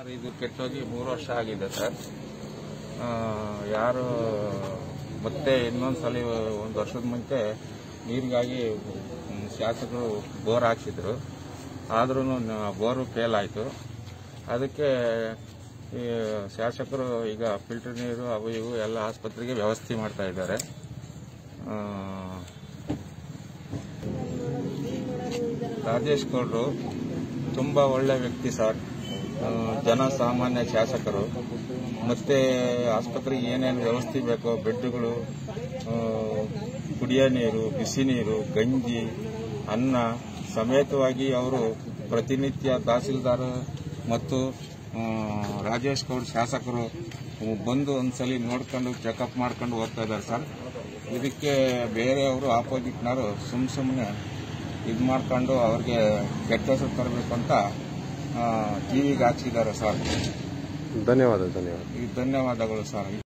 sir ಇದು ಕೆಟ್ಟೋಗಿ ಮೂರು ವರ್ಷ ಆಗಿದೆ ಸರ್ ಆ, ಯಾರು ಮತ್ತೆ ಇನ್ನೊಂದ್ಸಲಿ ಒಂದು ವರ್ಷದ ಮುಂಚೆ ನೀರಿಗಾಗಿ ಮ್, ಶಾಸಕರು ಬೋರ್ ಹಾಕ್ಸಿದ್ರು ಆದ್ರೂ ಬೋರು ಫೇಲ್ ಆಯಿತು ಅದಕ್ಕೆ ಈ ಶಾಸಕರು ಈಗ ಫಿಲ್ಟರ್ ನೀರು ಅವು ಇವು ಎಲ್ಲ ಆಸ್ಪತ್ರೆಗೆ ವ್ಯವಸ್ಥೆ ಮಾಡ್ತಾ ಇದ್ದಾರೆ ಆ, ರಾಜೇಶ್ ಗೌಡ್ರು ತುಂಬಾ ಒಳ್ಳೆ ವ್ಯಕ್ತಿ ಸರ್ ಆ, ಜನಸಾಮಾನ್ಯ ಶಾಸಕರು ಮತ್ತೆ ಆಸ್ಪತ್ರೆಗೆ ಏನೇನು ವ್ಯವಸ್ಥೆ ಬೇಕೋ ಬೆಡ್ಗಳು ಆ, ಕುಡಿಯೋ ನೀರು ಬಿಸಿ ನೀರು ಗಂಜಿ ಅನ್ನ ಸಮೇತವಾಗಿ ಅವರು ಪ್ರತಿನಿತ್ಯ ತಹಸೀಲ್ದಾರ್ ಮತ್ತು ಆ, ರಾಜೇಶ್ ಗೌಡ್ ಶಾಸಕರು ಬಂದು ಒಂದ್ಸಲಿ ನೋಡ್ಕೊಂಡು ಚೆಕಪ್ ಮಾಡ್ಕೊಂಡು ಹೋಗ್ತಾ ಇದ್ದಾರೆ ಸರ್ ಇದಕ್ಕೆ ಬೇರೆಯವರು ಆಪೋಸಿಟ್ನವರು ಸುಮ್ ಸುಮ್ಮನೆ ಇದು ಮಾಡ್ಕೊಂಡು ಅವ್ರಿಗೆ ಕೆಟ್ಟ ಹೆಸರು ತರಬೇಕು ಅಂತ ಟಿವಿಗೆ ಹಾಕ್ಸಿದ್ದಾರೆ ಸರ್ ಧನ್ಯವಾದ ಧನ್ಯವಾದ ಈ ಧನ್ಯವಾದಗಳು ಸರ್